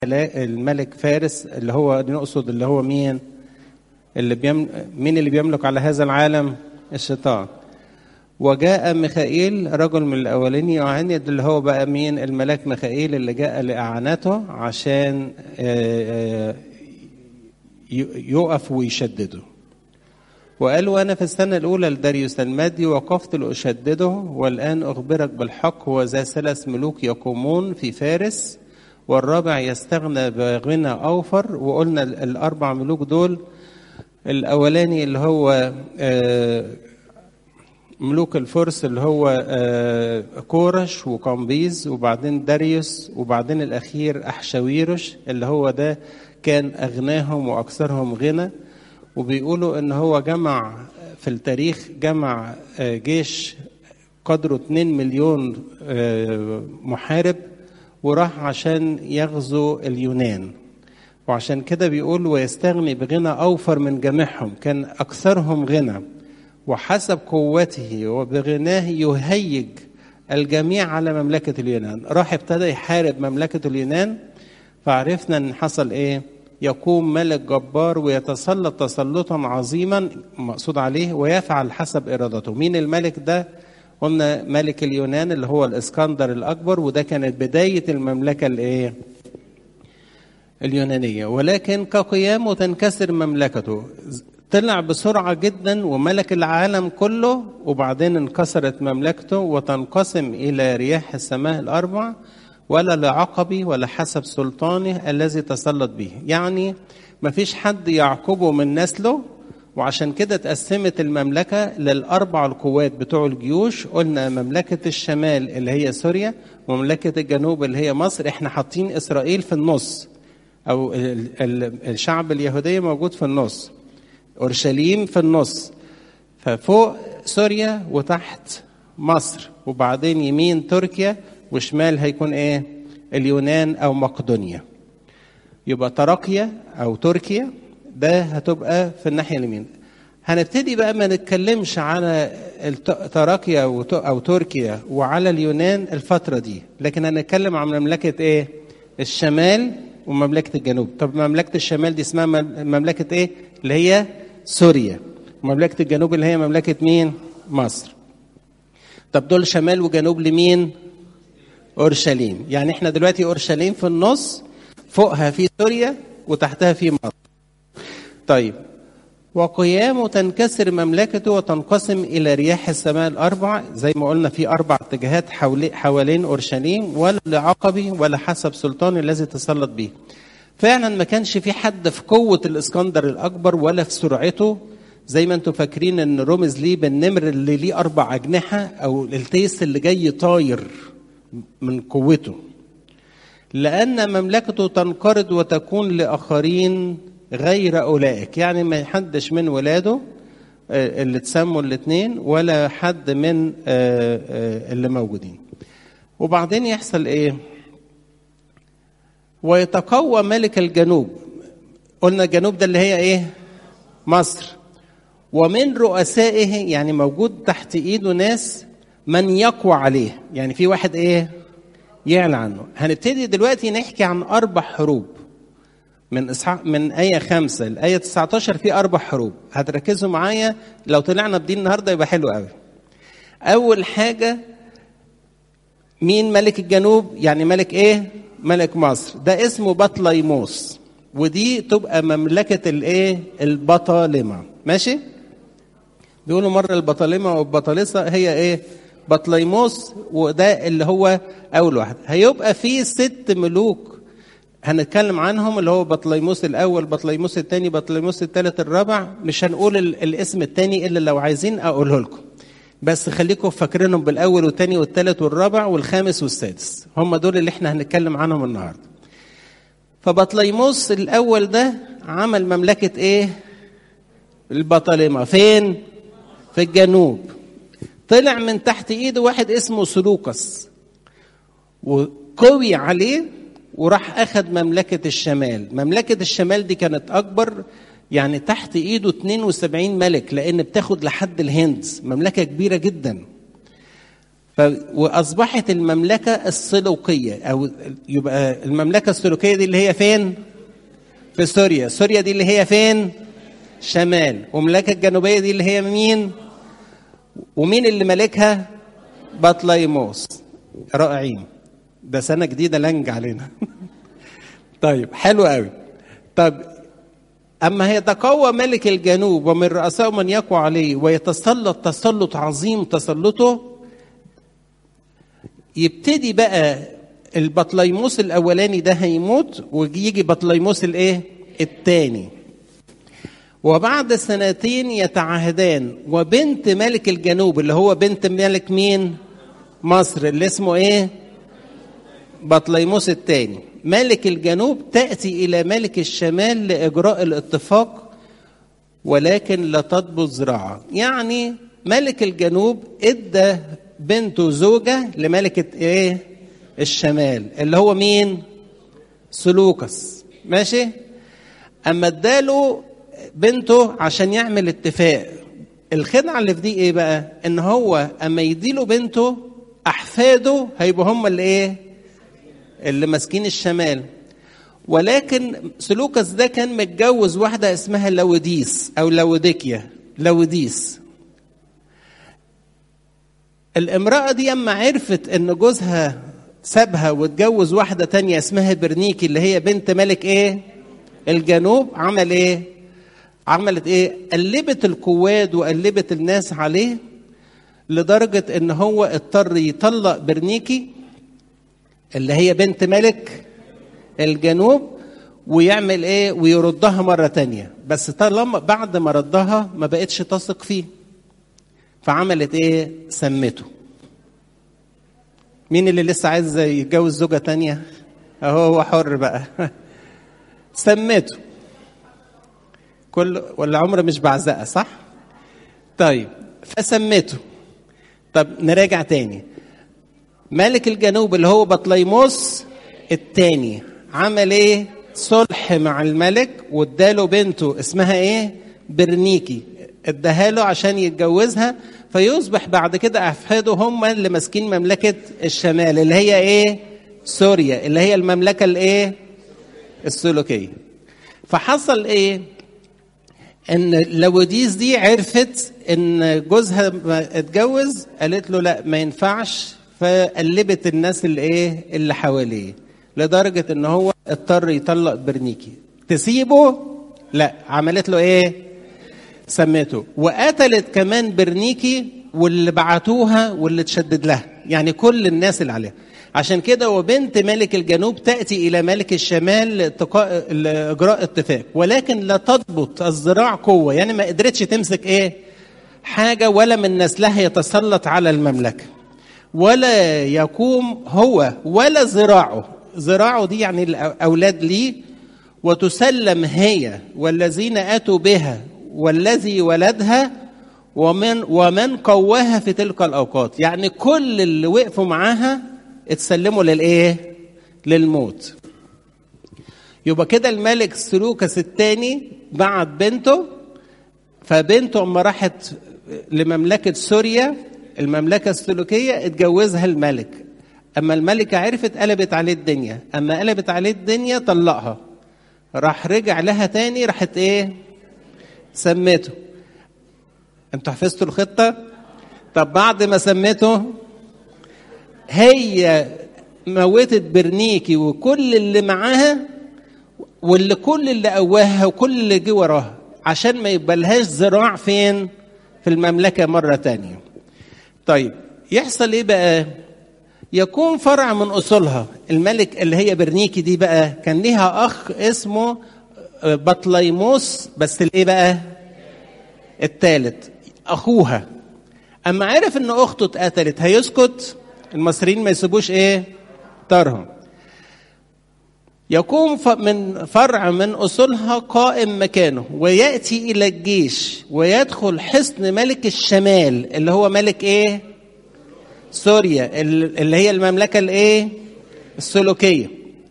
الملك فارس اللي هو نقصد اللي هو مين اللي بيم مين اللي بيملك على هذا العالم الشيطان وجاء ميخائيل رجل من الاولين يعاند اللي هو بقى مين الملاك ميخائيل اللي جاء لاعانته عشان يقف ويشدده وقال وانا في السنه الاولى لداريوس المادي وقفت لاشدده والان اخبرك بالحق هو ذا ثلاث ملوك يقومون في فارس والرابع يستغنى بغنى اوفر وقلنا الاربع ملوك دول الاولاني اللي هو ملوك الفرس اللي هو كورش وقمبيز وبعدين داريوس وبعدين الاخير احشاويرش اللي هو ده كان اغناهم واكثرهم غنى وبيقولوا ان هو جمع في التاريخ جمع جيش قدره 2 مليون محارب وراح عشان يغزو اليونان وعشان كده بيقول ويستغني بغنى اوفر من جميعهم كان اكثرهم غنى وحسب قوته وبغناه يهيج الجميع على مملكة اليونان راح ابتدى يحارب مملكة اليونان فعرفنا ان حصل ايه يقوم ملك جبار ويتسلط تسلطا عظيما مقصود عليه ويفعل حسب ارادته مين الملك ده قلنا ملك اليونان اللي هو الاسكندر الاكبر وده كانت بدايه المملكه الايه اليونانيه ولكن كقيامه تنكسر مملكته طلع بسرعة جدا وملك العالم كله وبعدين انكسرت مملكته وتنقسم إلى رياح السماء الأربع ولا لعقبي ولا حسب سلطانه الذي تسلط به يعني ما فيش حد يعقبه من نسله وعشان كده اتقسمت المملكة للأربع القوات بتوع الجيوش قلنا مملكة الشمال اللي هي سوريا ومملكة الجنوب اللي هي مصر احنا حاطين إسرائيل في النص أو الشعب اليهودية موجود في النص اورشليم في النص ففوق سوريا وتحت مصر وبعدين يمين تركيا وشمال هيكون ايه اليونان او مقدونيا يبقى تراكيا او تركيا ده هتبقى في الناحيه اليمين هنبتدي بقى ما نتكلمش على تراكيا او تركيا وعلى اليونان الفتره دي لكن هنتكلم عن مملكه ايه الشمال ومملكه الجنوب طب مملكه الشمال دي اسمها مملكه ايه اللي هي سوريا مملكة الجنوب اللي هي مملكة مين؟ مصر طب دول شمال وجنوب لمين؟ أورشليم يعني احنا دلوقتي أورشليم في النص فوقها في سوريا وتحتها في مصر طيب وقيامه تنكسر مملكته وتنقسم إلى رياح السماء الأربع زي ما قلنا في أربع اتجاهات حوالين أورشليم ولا لعقبي ولا حسب سلطان الذي تسلط به فعلا ما كانش في حد في قوة الإسكندر الأكبر ولا في سرعته زي ما انتم فاكرين ان رمز ليه بالنمر اللي ليه أربع أجنحة أو التيس اللي جاي طاير من قوته لأن مملكته تنقرض وتكون لآخرين غير أولئك يعني ما حدش من ولاده اللي تسموا الاثنين ولا حد من اللي موجودين وبعدين يحصل ايه ويتقوى ملك الجنوب قلنا الجنوب ده اللي هي ايه مصر ومن رؤسائه يعني موجود تحت ايده ناس من يقوى عليه يعني في واحد ايه يعلى عنه هنبتدي دلوقتي نحكي عن اربع حروب من إصحاح من آية خمسة لآية 19 في أربع حروب هتركزوا معايا لو طلعنا بدين النهاردة يبقى حلو قوي أول حاجة مين ملك الجنوب يعني ملك إيه ملك مصر ده اسمه بطليموس ودي تبقى مملكة الايه البطالمة ماشي بيقولوا مرة البطالمة والبطالسة هي ايه بطليموس وده اللي هو أول واحد هيبقى في ست ملوك هنتكلم عنهم اللي هو بطليموس الأول بطليموس الثاني بطليموس الثالث الرابع مش هنقول الاسم الثاني إلا لو عايزين أقوله لكم بس خليكم فاكرينهم بالاول والثاني والثالث والرابع والخامس والسادس هم دول اللي احنا هنتكلم عنهم النهارده فبطليموس الاول ده عمل مملكه ايه البطالمه فين في الجنوب طلع من تحت ايده واحد اسمه سلوكس وقوي عليه وراح اخذ مملكه الشمال مملكه الشمال دي كانت اكبر يعني تحت ايده 72 ملك لان بتاخد لحد الهند مملكه كبيره جدا ف ف... واصبحت المملكه السلوقيه او يبقى المملكه السلوقيه دي اللي هي فين في سوريا سوريا دي اللي هي فين شمال والمملكه الجنوبيه دي اللي هي مين ومين اللي ملكها بطليموس رائعين ده سنه جديده لنج علينا طيب حلو قوي طب اما يتقوى ملك الجنوب ومن رؤسائه من يقوى عليه ويتسلط تسلط عظيم تسلطه يبتدي بقى البطليموس الاولاني ده هيموت ويجي بطليموس الايه الثاني وبعد سنتين يتعاهدان وبنت ملك الجنوب اللي هو بنت ملك مين مصر اللي اسمه ايه بطليموس الثاني ملك الجنوب تأتي إلى ملك الشمال لإجراء الاتفاق ولكن لا تضبط زراعة يعني ملك الجنوب ادى بنته زوجة لملكة ايه الشمال اللي هو مين سلوكس ماشي اما اداله بنته عشان يعمل اتفاق الخدعة اللي في دي ايه بقى ان هو اما يديله بنته احفاده هيبقوا هم اللي ايه اللي ماسكين الشمال ولكن سلوكس ده كان متجوز واحدة اسمها لوديس أو لوديكيا لوديس الامرأة دي أما عرفت إن جوزها سابها واتجوز واحدة تانية اسمها برنيكي اللي هي بنت ملك إيه؟ الجنوب عمل إيه؟ عملت إيه؟ قلبت القواد وقلبت الناس عليه لدرجة إن هو اضطر يطلق برنيكي اللي هي بنت ملك الجنوب ويعمل ايه ويردها مرة تانية بس طالما بعد ما ردها ما بقتش تثق فيه فعملت ايه سمته مين اللي لسه عايز يتجوز زوجة تانية اهو هو حر بقى سمته كل ولا عمر مش بعزقة صح طيب فسمته طب نراجع تاني ملك الجنوب اللي هو بطليموس الثاني عمل ايه صلح مع الملك واداله بنته اسمها ايه برنيكي اداها له عشان يتجوزها فيصبح بعد كده احفاده هم اللي ماسكين مملكه الشمال اللي هي ايه سوريا اللي هي المملكه الايه السلوكيه فحصل ايه ان لوديس دي عرفت ان جوزها اتجوز قالت له لا ما ينفعش فقلبت الناس اللي ايه اللي حواليه لدرجه ان هو اضطر يطلق برنيكي تسيبه لا عملت له ايه سميته وقتلت كمان برنيكي واللي بعتوها واللي تشدد لها يعني كل الناس اللي عليها عشان كده وبنت ملك الجنوب تأتي إلى ملك الشمال لاتقاء لإجراء اتفاق ولكن لا تضبط الذراع قوة يعني ما قدرتش تمسك إيه حاجة ولا من نسلها يتسلط على المملكة ولا يقوم هو ولا ذراعه ذراعه دي يعني الأولاد ليه وتسلم هي والذين أتوا بها والذي ولدها ومن ومن قواها في تلك الأوقات يعني كل اللي وقفوا معاها اتسلموا للإيه للموت يبقى كده الملك سلوكس الثاني بعت بنته فبنته اما راحت لمملكة سوريا المملكة السلوكية اتجوزها الملك أما الملكة عرفت قلبت عليه الدنيا أما قلبت عليه الدنيا طلقها راح رجع لها تاني راحت ايه سمته انتوا حفظتوا الخطة طب بعد ما سمته هي موتت برنيكي وكل اللي معاها واللي كل اللي قواها وكل اللي جه وراها عشان ما يبقالهاش ذراع فين في المملكة مرة تانية طيب يحصل ايه بقى يكون فرع من اصولها الملك اللي هي برنيكي دي بقى كان ليها اخ اسمه بطليموس بس الايه بقى الثالث اخوها اما عرف ان اخته اتقتلت هيسكت المصريين ما يسيبوش ايه طارهم يقوم من فرع من اصولها قائم مكانه وياتي الى الجيش ويدخل حصن ملك الشمال اللي هو ملك ايه سوريا اللي هي المملكه الايه السلوكيه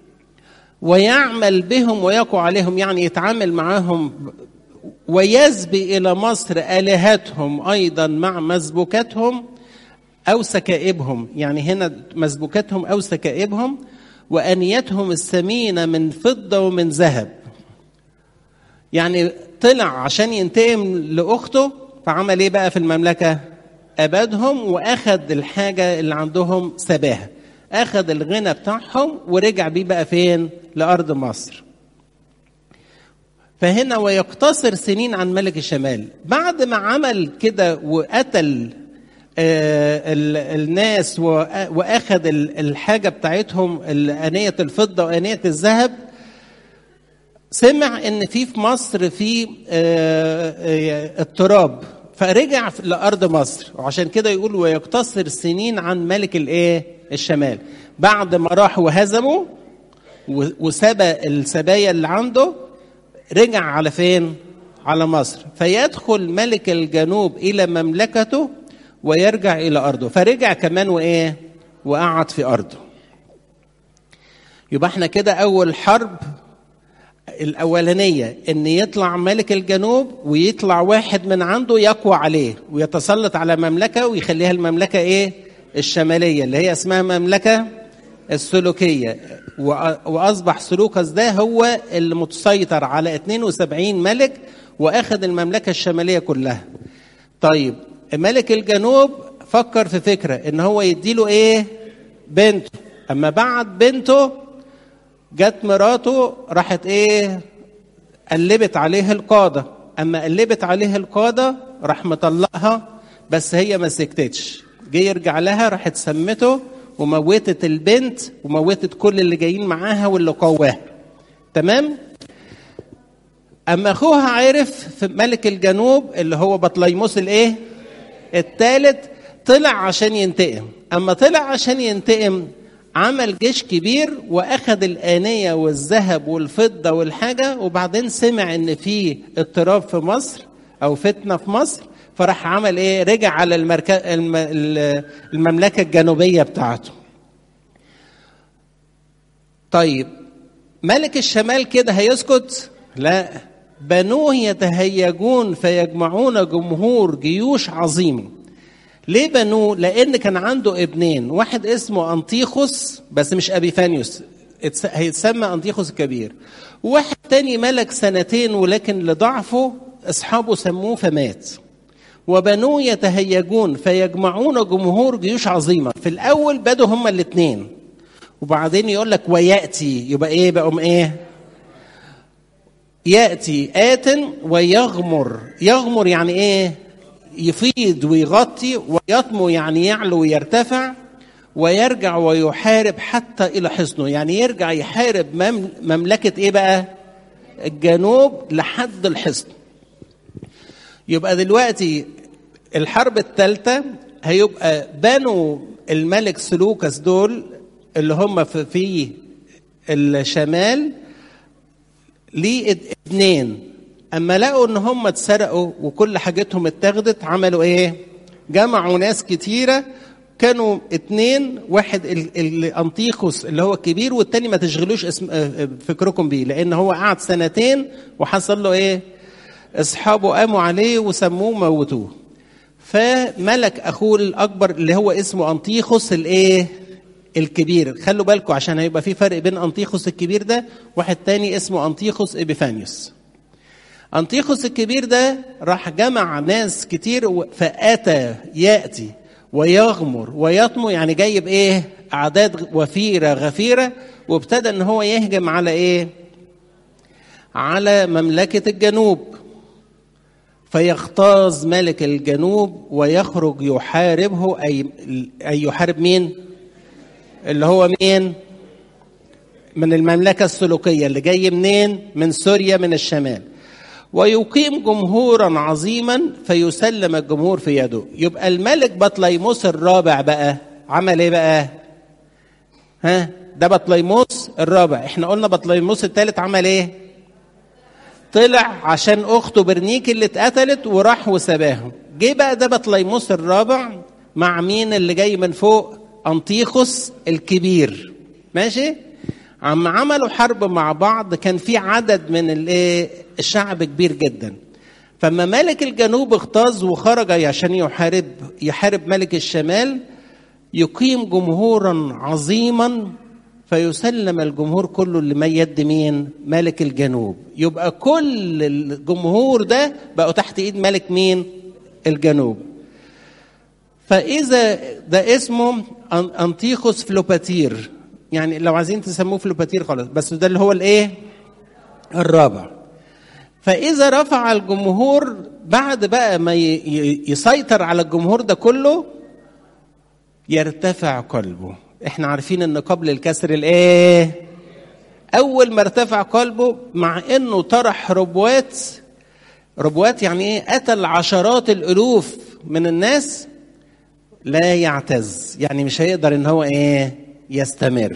ويعمل بهم ويقع عليهم يعني يتعامل معاهم ويسبي الى مصر الهتهم ايضا مع مسبوكاتهم أو سكائبهم يعني هنا مسبوكتهم أو سكائبهم وأنيتهم الثمينة من فضة ومن ذهب يعني طلع عشان ينتقم لأخته فعمل إيه بقى في المملكة أبادهم وأخذ الحاجة اللي عندهم سباها أخذ الغنى بتاعهم ورجع بيه بقى فين لأرض مصر فهنا ويقتصر سنين عن ملك الشمال بعد ما عمل كده وقتل الناس واخذ الحاجه بتاعتهم انيه الفضه وانيه الذهب سمع ان في في مصر في اضطراب فرجع لارض مصر وعشان كده يقول ويقتصر سنين عن ملك الايه الشمال بعد ما راح وهزموا وسبى السبايا اللي عنده رجع على فين على مصر فيدخل ملك الجنوب الى مملكته ويرجع الى ارضه فرجع كمان وايه وقعد في ارضه يبقى احنا كده اول حرب الاولانيه ان يطلع ملك الجنوب ويطلع واحد من عنده يقوى عليه ويتسلط على مملكه ويخليها المملكه ايه الشماليه اللي هي اسمها مملكه السلوكيه واصبح سلوكس ده هو اللي متسيطر على 72 ملك واخذ المملكه الشماليه كلها طيب ملك الجنوب فكر في فكره ان هو يديله ايه بنته اما بعد بنته جت مراته راحت ايه قلبت عليه القاده اما قلبت عليه القاده راح مطلقها بس هي ما سكتتش جه يرجع لها راحت سمته وموتت البنت وموتت كل اللي جايين معاها واللي قواها تمام اما اخوها عرف في ملك الجنوب اللي هو بطليموس الايه الثالث طلع عشان ينتقم اما طلع عشان ينتقم عمل جيش كبير واخذ الانيه والذهب والفضه والحاجه وبعدين سمع ان في اضطراب في مصر او فتنه في مصر فراح عمل ايه رجع على المركز المملكه الجنوبيه بتاعته طيب ملك الشمال كده هيسكت لا بنوه يتهيجون فيجمعون جمهور جيوش عظيمه ليه بنوه لان كان عنده ابنين واحد اسمه انطيخوس بس مش ابيفانيوس هيتسمى انطيخوس الكبير وواحد تاني ملك سنتين ولكن لضعفه اصحابه سموه فمات وبنوه يتهيجون فيجمعون جمهور جيوش عظيمه في الاول بدوا هما الاثنين وبعدين يقول لك وياتي يبقى ايه بقوا ايه ياتي ات ويغمر يغمر يعني ايه يفيض ويغطي ويطمو يعني يعلو ويرتفع ويرجع ويحارب حتى الى حصنه يعني يرجع يحارب مملكه ايه بقى الجنوب لحد الحصن يبقى دلوقتي الحرب الثالثه هيبقى بنوا الملك سلوكس دول اللي هم في الشمال ليه ابنين اما لقوا ان هم اتسرقوا وكل حاجتهم اتاخدت عملوا ايه جمعوا ناس كتيره كانوا اتنين واحد الانطيخوس اللي هو الكبير والتاني ما تشغلوش اسم فكركم بيه لان هو قعد سنتين وحصل له ايه اصحابه قاموا عليه وسموه موتوه فملك اخوه الاكبر اللي هو اسمه انطيخوس الايه الكبير خلوا بالكم عشان هيبقى في فرق بين انطيخوس الكبير ده واحد تاني اسمه انطيخوس ابيفانيوس انطيخوس الكبير ده راح جمع ناس كتير فاتى ياتي ويغمر ويطمو يعني جايب ايه اعداد وفيره غفيره وابتدى ان هو يهجم على ايه على مملكه الجنوب فيغتاظ ملك الجنوب ويخرج يحاربه اي اي يحارب مين اللي هو مين من المملكه السلوكيه اللي جاي منين من سوريا من الشمال ويقيم جمهورا عظيما فيسلم الجمهور في يده يبقى الملك بطليموس الرابع بقى عمل ايه بقى ها ده بطليموس الرابع احنا قلنا بطليموس الثالث عمل ايه طلع عشان اخته برنيك اللي اتقتلت وراح وسباهم جه بقى ده بطليموس الرابع مع مين اللي جاي من فوق انطيخوس الكبير ماشي عم عملوا حرب مع بعض كان في عدد من الايه الشعب كبير جدا فما ملك الجنوب اغتاظ وخرج عشان يحارب يحارب ملك الشمال يقيم جمهورا عظيما فيسلم الجمهور كله لمن يد مين؟ ملك الجنوب يبقى كل الجمهور ده بقوا تحت ايد ملك مين؟ الجنوب فاذا ده اسمه انطيخوس فلوباتير يعني لو عايزين تسموه فلوباتير خلاص بس ده اللي هو الايه؟ الرابع فاذا رفع الجمهور بعد بقى ما يسيطر على الجمهور ده كله يرتفع قلبه احنا عارفين ان قبل الكسر الايه اول ما ارتفع قلبه مع انه طرح ربوات ربوات يعني ايه قتل عشرات الالوف من الناس لا يعتز يعني مش هيقدر ان هو ايه يستمر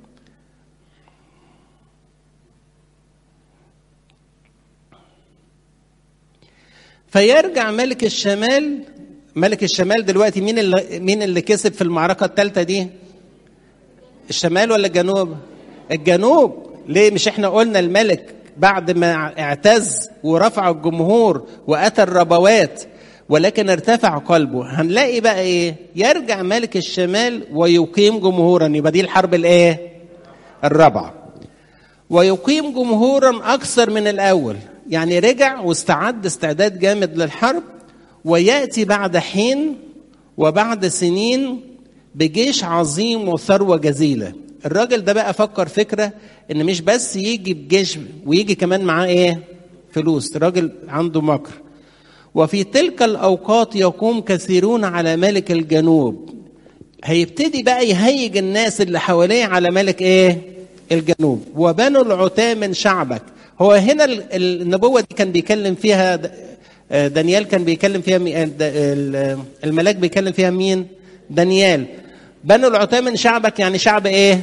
فيرجع ملك الشمال ملك الشمال دلوقتي مين اللي مين اللي كسب في المعركه الثالثه دي الشمال ولا الجنوب الجنوب ليه مش احنا قلنا الملك بعد ما اعتز ورفع الجمهور واتى الربوات ولكن ارتفع قلبه هنلاقي بقى ايه يرجع ملك الشمال ويقيم جمهورا يبقى دي الحرب الايه الرابعه ويقيم جمهورا اكثر من الاول يعني رجع واستعد استعداد جامد للحرب وياتي بعد حين وبعد سنين بجيش عظيم وثروه جزيله الراجل ده بقى فكر فكره ان مش بس يجي بجيش ويجي كمان معاه ايه فلوس راجل عنده مكر وفي تلك الاوقات يقوم كثيرون على ملك الجنوب هيبتدي بقى يهيج الناس اللي حواليه على ملك ايه الجنوب وبنوا العتاة من شعبك هو هنا النبوة دي كان بيكلم فيها دانيال كان بيكلم فيها الملاك بيكلم فيها مين دانيال بنوا العتاة من شعبك يعني شعب ايه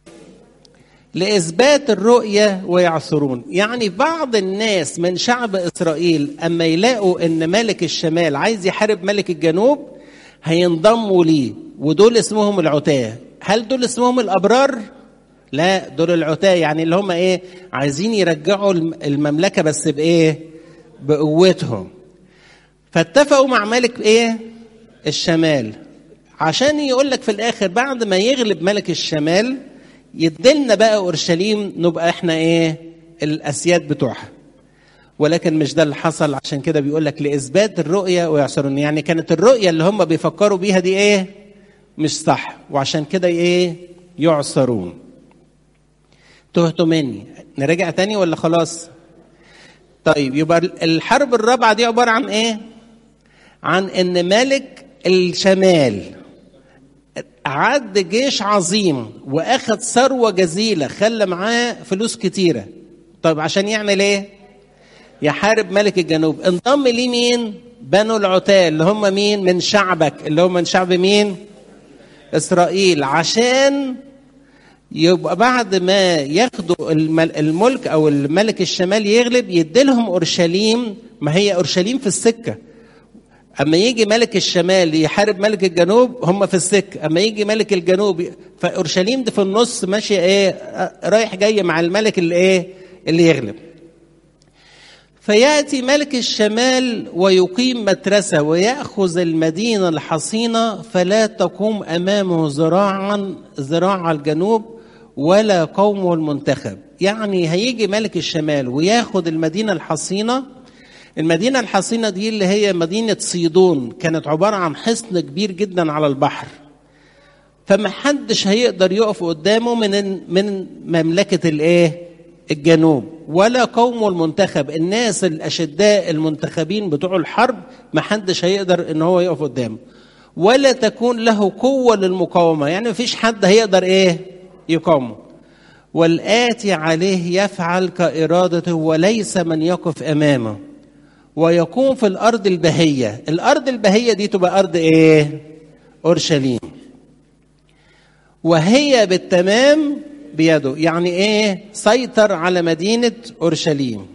لإثبات الرؤية ويعثرون يعني بعض الناس من شعب إسرائيل أما يلاقوا أن ملك الشمال عايز يحارب ملك الجنوب هينضموا ليه ودول اسمهم العتاة هل دول اسمهم الأبرار؟ لا دول العتاة يعني اللي هم ايه عايزين يرجعوا المملكة بس بايه بقوتهم فاتفقوا مع ملك ايه الشمال عشان يقول لك في الاخر بعد ما يغلب ملك الشمال يدلنا بقى اورشليم نبقى احنا ايه الاسياد بتوعها ولكن مش ده اللي حصل عشان كده بيقول لك لاثبات الرؤيه ويعصرون يعني كانت الرؤيه اللي هم بيفكروا بيها دي ايه مش صح وعشان كده ايه يعصرون تهتوا مني نرجع تاني ولا خلاص طيب يبقى الحرب الرابعة دي عبارة عن ايه عن ان ملك الشمال عد جيش عظيم واخد ثروة جزيلة خلى معاه فلوس كتيرة طيب عشان يعمل ايه يحارب ملك الجنوب انضم ليه مين بنو العتاة اللي هم مين من شعبك اللي هم من شعب مين اسرائيل عشان يبقى بعد ما ياخدوا الملك او الملك الشمال يغلب يديلهم اورشليم ما هي اورشليم في السكه اما يجي ملك الشمال يحارب ملك الجنوب هم في السكه اما يجي ملك الجنوب فاورشليم دي في النص ماشيه ايه رايح جاي مع الملك اللي ايه اللي يغلب فياتي ملك الشمال ويقيم مترسه وياخذ المدينه الحصينه فلا تقوم امامه ذراعا ذراع الجنوب ولا قومه المنتخب يعني هيجي ملك الشمال وياخد المدينه الحصينه المدينه الحصينه دي اللي هي مدينه صيدون كانت عباره عن حصن كبير جدا على البحر فما حدش هيقدر يقف قدامه من من مملكه الايه الجنوب ولا قومه المنتخب الناس الاشداء المنتخبين بتوع الحرب ما حدش هيقدر ان هو يقف قدامه ولا تكون له قوه للمقاومه يعني ما فيش حد هيقدر ايه يقاومه والآتي عليه يفعل كإرادته وليس من يقف أمامه ويكون في الأرض البهية الأرض البهية دي تبقى أرض إيه؟ أورشليم وهي بالتمام بيده يعني إيه؟ سيطر على مدينة أورشليم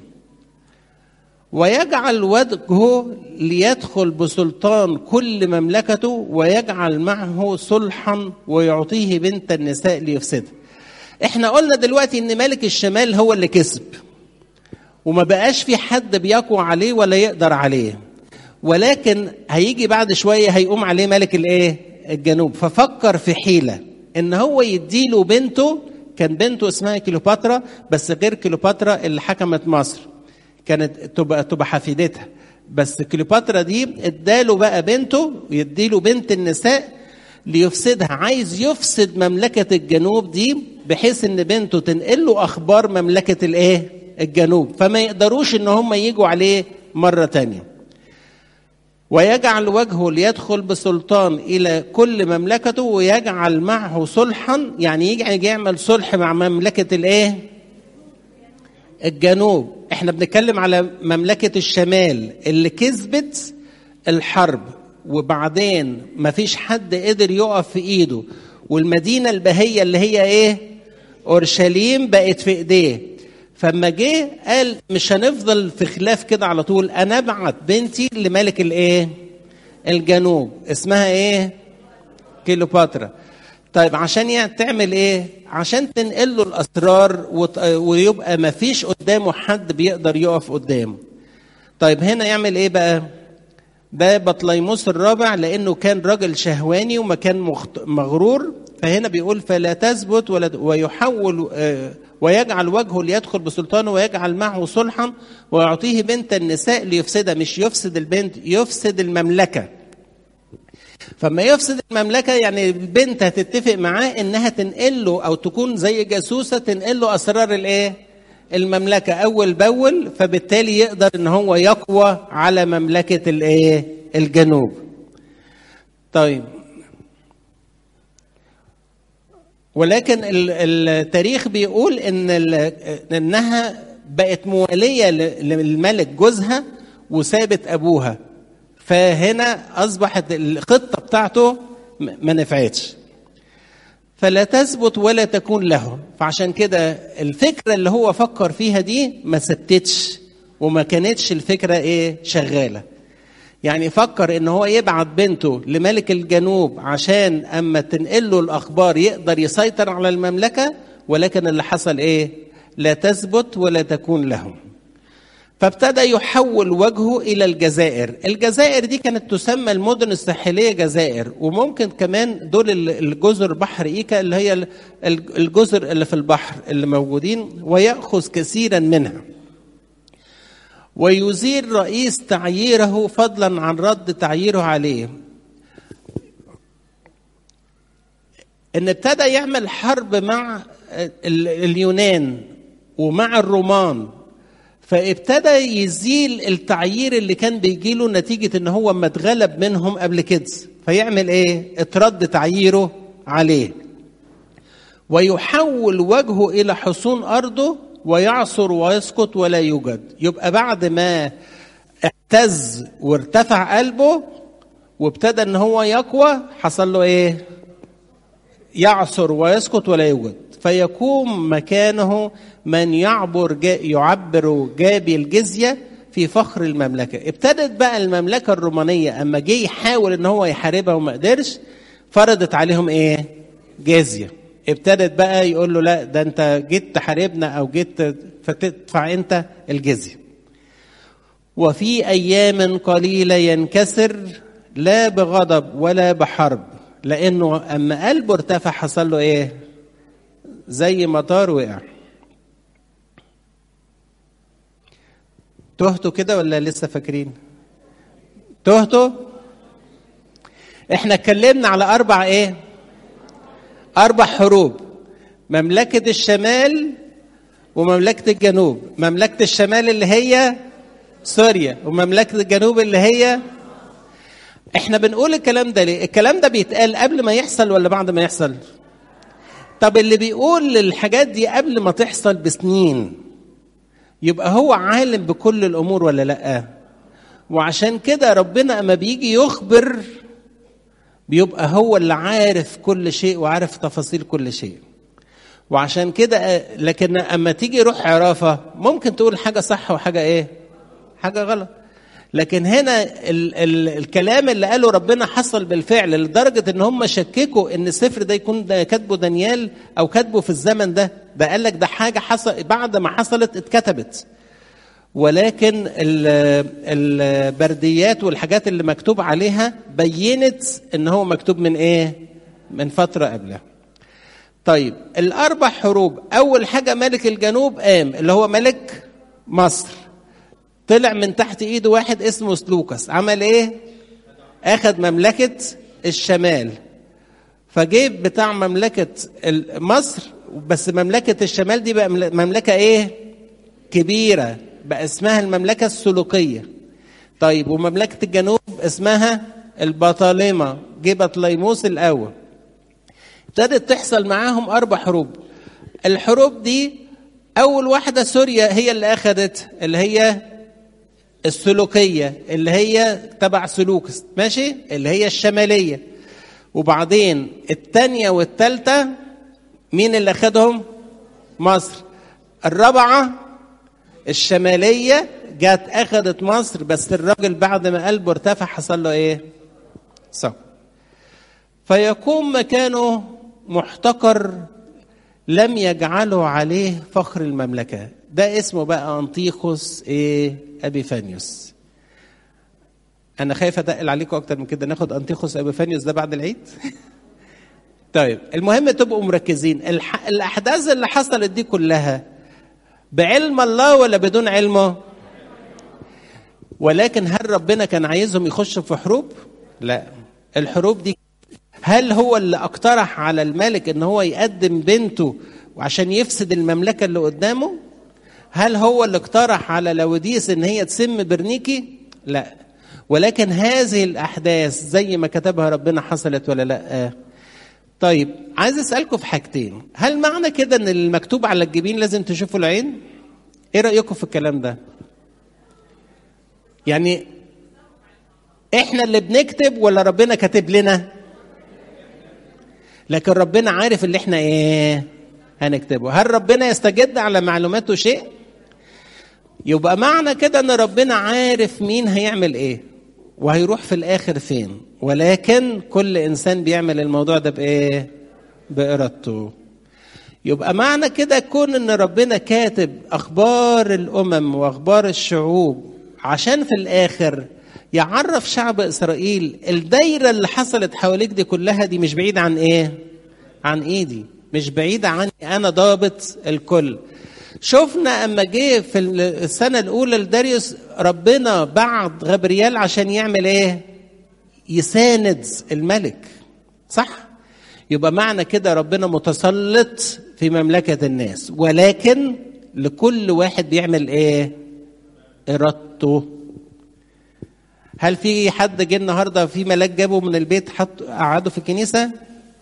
ويجعل وجهه ليدخل بسلطان كل مملكته ويجعل معه صلحا ويعطيه بنت النساء ليفسدها احنا قلنا دلوقتي ان ملك الشمال هو اللي كسب وما بقاش في حد بيقوى عليه ولا يقدر عليه ولكن هيجي بعد شويه هيقوم عليه ملك الايه الجنوب ففكر في حيله ان هو يديله بنته كان بنته اسمها كيلوباترا بس غير كيلوباترا اللي حكمت مصر كانت تبقى تبقى حفيدتها بس كليوباترا دي اداله بقى بنته يديله بنت النساء ليفسدها عايز يفسد مملكة الجنوب دي بحيث ان بنته تنقل له اخبار مملكة الايه الجنوب فما يقدروش ان هم يجوا عليه مرة تانية ويجعل وجهه ليدخل بسلطان الى كل مملكته ويجعل معه صلحا يعني يجي يعمل صلح مع مملكة الايه الجنوب احنا بنتكلم على مملكة الشمال اللي كسبت الحرب وبعدين مفيش حد قدر يقف في ايده والمدينة البهية اللي هي ايه اورشليم بقت في ايديه فما جه قال مش هنفضل في خلاف كده على طول انا ابعت بنتي لملك الايه الجنوب اسمها ايه كيلوباترا طيب عشان يعني تعمل ايه عشان تنقل له الاسرار وت... ويبقى ما فيش قدامه حد بيقدر يقف قدامه طيب هنا يعمل ايه بقى ده بطليموس الرابع لانه كان راجل شهواني ومكان مخت... مغرور فهنا بيقول فلا تثبت ولا ويحول آه ويجعل وجهه ليدخل بسلطانه ويجعل معه صلحا ويعطيه بنت النساء ليفسدها مش يفسد البنت يفسد المملكه فما يفسد المملكه يعني البنت هتتفق معاه انها تنقل له او تكون زي جاسوسه تنقل له اسرار الايه؟ المملكه اول باول فبالتالي يقدر ان هو يقوى على مملكه الايه؟ الجنوب. طيب ولكن التاريخ بيقول ان انها بقت مواليه للملك جوزها وسابت ابوها فهنا اصبحت الخطه بتاعته ما نفعتش فلا تثبت ولا تكون له فعشان كده الفكره اللي هو فكر فيها دي ما ثبتتش وما كانتش الفكره ايه شغاله يعني فكر ان هو يبعت بنته لملك الجنوب عشان اما تنقل له الاخبار يقدر يسيطر على المملكه ولكن اللي حصل ايه لا تثبت ولا تكون لهم فابتدى يحول وجهه الى الجزائر الجزائر دي كانت تسمى المدن الساحليه جزائر وممكن كمان دول الجزر بحر ايكا اللي هي الجزر اللي في البحر اللي موجودين وياخذ كثيرا منها ويزيل رئيس تعييره فضلا عن رد تعييره عليه ان ابتدى يعمل حرب مع اليونان ومع الرومان فابتدى يزيل التعيير اللي كان بيجيله نتيجة ان هو ما اتغلب منهم قبل كده فيعمل ايه اترد تعييره عليه ويحول وجهه الى حصون ارضه ويعصر ويسقط ولا يوجد يبقى بعد ما اهتز وارتفع قلبه وابتدى ان هو يقوى حصل له ايه يعصر ويسقط ولا يوجد فيقوم مكانه من يعبر جا يعبر جابي الجزية في فخر المملكة ابتدت بقى المملكة الرومانية أما جه يحاول إن هو يحاربها وما قدرش فرضت عليهم إيه جزية ابتدت بقى يقول له لا ده أنت جيت تحاربنا أو جيت فتدفع أنت الجزية وفي أيام قليلة ينكسر لا بغضب ولا بحرب لأنه أما قلبه ارتفع حصل له إيه زي مطار وقع تهتوا كده ولا لسه فاكرين تهتوا احنا اتكلمنا على اربع ايه اربع حروب مملكه الشمال ومملكه الجنوب مملكه الشمال اللي هي سوريا ومملكه الجنوب اللي هي احنا بنقول الكلام ده ليه الكلام ده بيتقال قبل ما يحصل ولا بعد ما يحصل طب اللي بيقول الحاجات دي قبل ما تحصل بسنين يبقى هو عالم بكل الامور ولا لا وعشان كده ربنا اما بيجي يخبر بيبقى هو اللي عارف كل شيء وعارف تفاصيل كل شيء وعشان كده لكن اما تيجي روح عرافه ممكن تقول حاجه صح وحاجه ايه حاجه غلط لكن هنا ال ال الكلام اللي قاله ربنا حصل بالفعل لدرجه ان هم شككوا ان السفر ده يكون ده كاتبه دانيال او كاتبه في الزمن ده ده قال لك ده حاجه حصل بعد ما حصلت اتكتبت ولكن البرديات والحاجات اللي مكتوب عليها بينت ان هو مكتوب من ايه من فتره قبلها طيب الاربع حروب اول حاجه ملك الجنوب قام اللي هو ملك مصر طلع من تحت ايده واحد اسمه سلوكس عمل ايه اخذ مملكه الشمال فجيب بتاع مملكه مصر بس مملكه الشمال دي بقى مملكه ايه كبيره بقى اسمها المملكه السلوكيه طيب ومملكه الجنوب اسمها البطالمه جه بطليموس الاول ابتدت تحصل معاهم اربع حروب الحروب دي اول واحده سوريا هي اللي اخذت اللي هي السلوكيه اللي هي تبع سلوكس ماشي اللي هي الشماليه وبعدين الثانيه والثالثه مين اللي اخذهم مصر الرابعه الشماليه جت اخذت مصر بس الراجل بعد ما قلبه ارتفع حصل له ايه صح فيقوم مكانه محتقر لم يجعله عليه فخر المملكة ده اسمه بقى أنطيخوس إيه أبيفانيوس أنا خايف أتقل عليكم أكتر من كده ناخد أنطيخوس أبيفانيوس ده بعد العيد طيب المهم تبقوا مركزين الح... الأحداث اللي حصلت دي كلها بعلم الله ولا بدون علمه ولكن هل ربنا كان عايزهم يخشوا في حروب لا الحروب دي هل هو اللي اقترح على الملك ان هو يقدم بنته وعشان يفسد المملكه اللي قدامه هل هو اللي اقترح على لوديس ان هي تسم برنيكي لا ولكن هذه الاحداث زي ما كتبها ربنا حصلت ولا لا طيب عايز اسالكم في حاجتين هل معنى كده ان المكتوب على الجبين لازم تشوفوا العين ايه رايكم في الكلام ده يعني احنا اللي بنكتب ولا ربنا كاتب لنا لكن ربنا عارف اللي احنا ايه هنكتبه هل ربنا يستجد على معلوماته شيء يبقى معنى كده ان ربنا عارف مين هيعمل ايه وهيروح في الاخر فين ولكن كل انسان بيعمل الموضوع ده بايه بارادته يبقى معنى كده كون ان ربنا كاتب اخبار الامم واخبار الشعوب عشان في الاخر يعرف شعب اسرائيل الدايره اللي حصلت حواليك دي كلها دي مش بعيده عن ايه عن ايدي مش بعيده عني انا ضابط الكل شفنا اما جه في السنه الاولى لداريوس ربنا بعت غبريال عشان يعمل ايه يساند الملك صح يبقى معنى كده ربنا متسلط في مملكه الناس ولكن لكل واحد بيعمل ايه ارادته هل في حد جه النهارده في ملاك جابه من البيت حط قعده في الكنيسه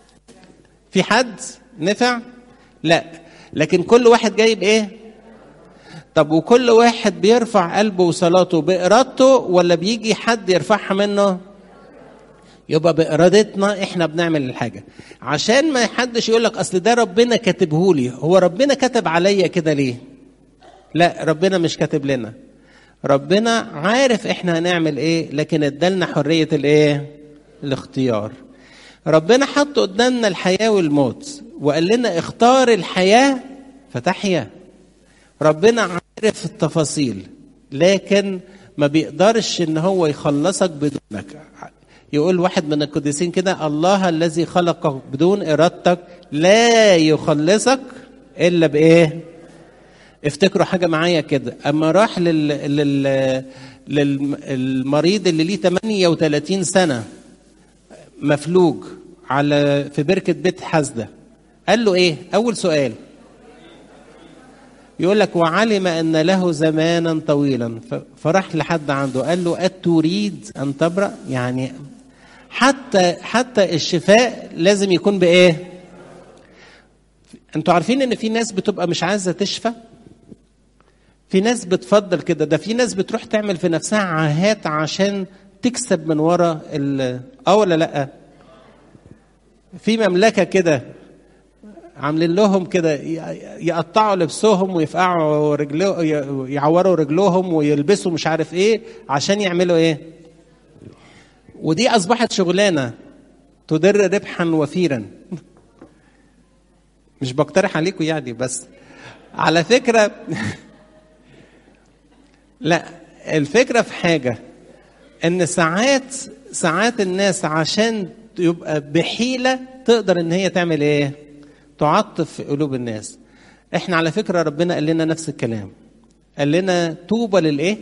في حد نفع لا لكن كل واحد جايب ايه طب وكل واحد بيرفع قلبه وصلاته بارادته ولا بيجي حد يرفعها منه يبقى بارادتنا احنا بنعمل الحاجه عشان ما حدش يقول لك اصل ده ربنا كاتبه لي هو ربنا كتب عليا كده ليه لا ربنا مش كاتب لنا ربنا عارف احنا هنعمل ايه لكن ادالنا حريه الايه الاختيار ربنا حط قدامنا الحياه والموت وقال لنا اختار الحياه فتحيا ربنا عارف التفاصيل لكن ما بيقدرش ان هو يخلصك بدونك يقول واحد من القديسين كده الله الذي خلقك بدون ارادتك لا يخلصك الا بايه افتكروا حاجة معايا كده أما راح لل... لل... للمريض اللي ليه 38 سنة مفلوج على في بركة بيت حزدة قال له إيه؟ أول سؤال يقول لك وعلم أن له زمانا طويلا فراح لحد عنده قال له أتريد أن تبرأ؟ يعني حتى حتى الشفاء لازم يكون بإيه؟ انتوا عارفين ان في ناس بتبقى مش عايزه تشفى في ناس بتفضل كده ده في ناس بتروح تعمل في نفسها عاهات عشان تكسب من ورا ال اه ولا لا في مملكه كده عاملين لهم كده يقطعوا لبسهم ويفقعوا رجلو يعوروا رجلهم ويلبسوا مش عارف ايه عشان يعملوا ايه ودي اصبحت شغلانه تدر ربحا وفيرا مش بقترح عليكم يعني بس على فكره لا الفكره في حاجه ان ساعات ساعات الناس عشان يبقى بحيله تقدر ان هي تعمل ايه تعطف في قلوب الناس احنا على فكره ربنا قال لنا نفس الكلام قال لنا طوبى للايه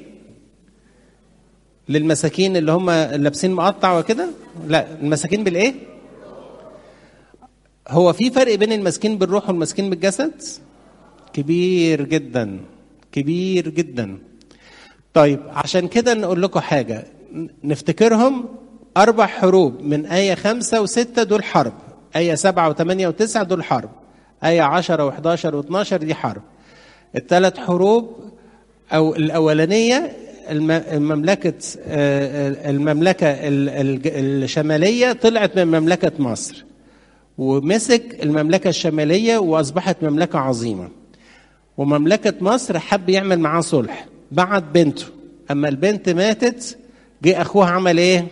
للمساكين اللي هم لابسين مقطع وكده لا المساكين بالايه هو في فرق بين المسكين بالروح والمسكين بالجسد كبير جدا كبير جدا طيب عشان كده نقول لكم حاجة نفتكرهم أربع حروب من آية خمسة وستة دول حرب آية سبعة وثمانية وتسعة دول حرب آية عشرة وحداشر واثناشر دي حرب الثلاث حروب أو الأولانية المملكة المملكة الشمالية طلعت من مملكة مصر ومسك المملكة الشمالية وأصبحت مملكة عظيمة ومملكة مصر حب يعمل معاه صلح بعت بنته أما البنت ماتت جه أخوها عمل إيه؟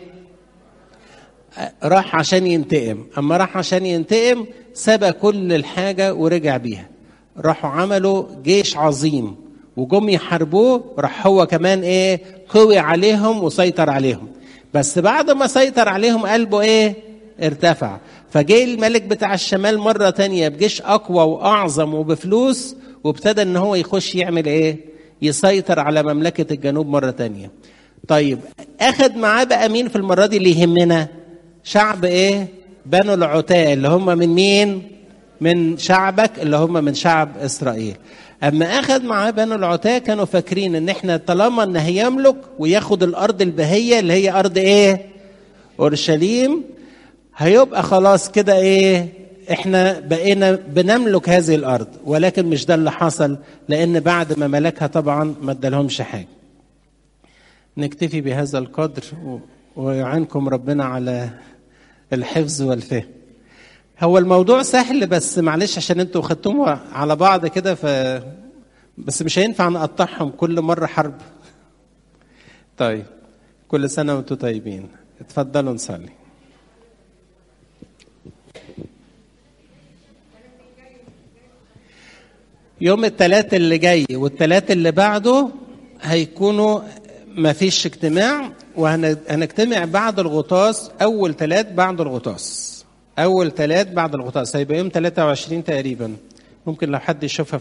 راح عشان ينتقم أما راح عشان ينتقم سبى كل الحاجة ورجع بيها راحوا عملوا جيش عظيم وجم يحاربوه راح هو كمان ايه قوي عليهم وسيطر عليهم بس بعد ما سيطر عليهم قلبه ايه ارتفع فجه الملك بتاع الشمال مرة تانية بجيش أقوى وأعظم وبفلوس وابتدى إن هو يخش يعمل إيه؟ يسيطر على مملكة الجنوب مرة تانية. طيب أخد معاه بقى مين في المرة دي اللي يهمنا؟ شعب إيه؟ بنو العتاة اللي هم من مين؟ من شعبك اللي هم من شعب إسرائيل. أما أخد معاه بنو العتاة كانوا فاكرين إن إحنا طالما إن هيملك وياخد الأرض البهية اللي هي أرض إيه؟ أورشليم هيبقى خلاص كده ايه احنا بقينا بنملك هذه الارض ولكن مش ده اللي حصل لان بعد ما ملكها طبعا ما ادالهمش حاجه نكتفي بهذا القدر ويعينكم ربنا على الحفظ والفهم هو الموضوع سهل بس معلش عشان انتوا خدتوهم على بعض كده ف بس مش هينفع نقطعهم كل مره حرب طيب كل سنه وانتم طيبين اتفضلوا نصلي يوم الثلاث اللي جاي والثلاث اللي بعده هيكونوا ما فيش اجتماع وهنجتمع بعد الغطاس اول ثلاث بعد الغطاس اول ثلاث بعد الغطاس هيبقى يوم 23 تقريبا ممكن لو حد يشوفها في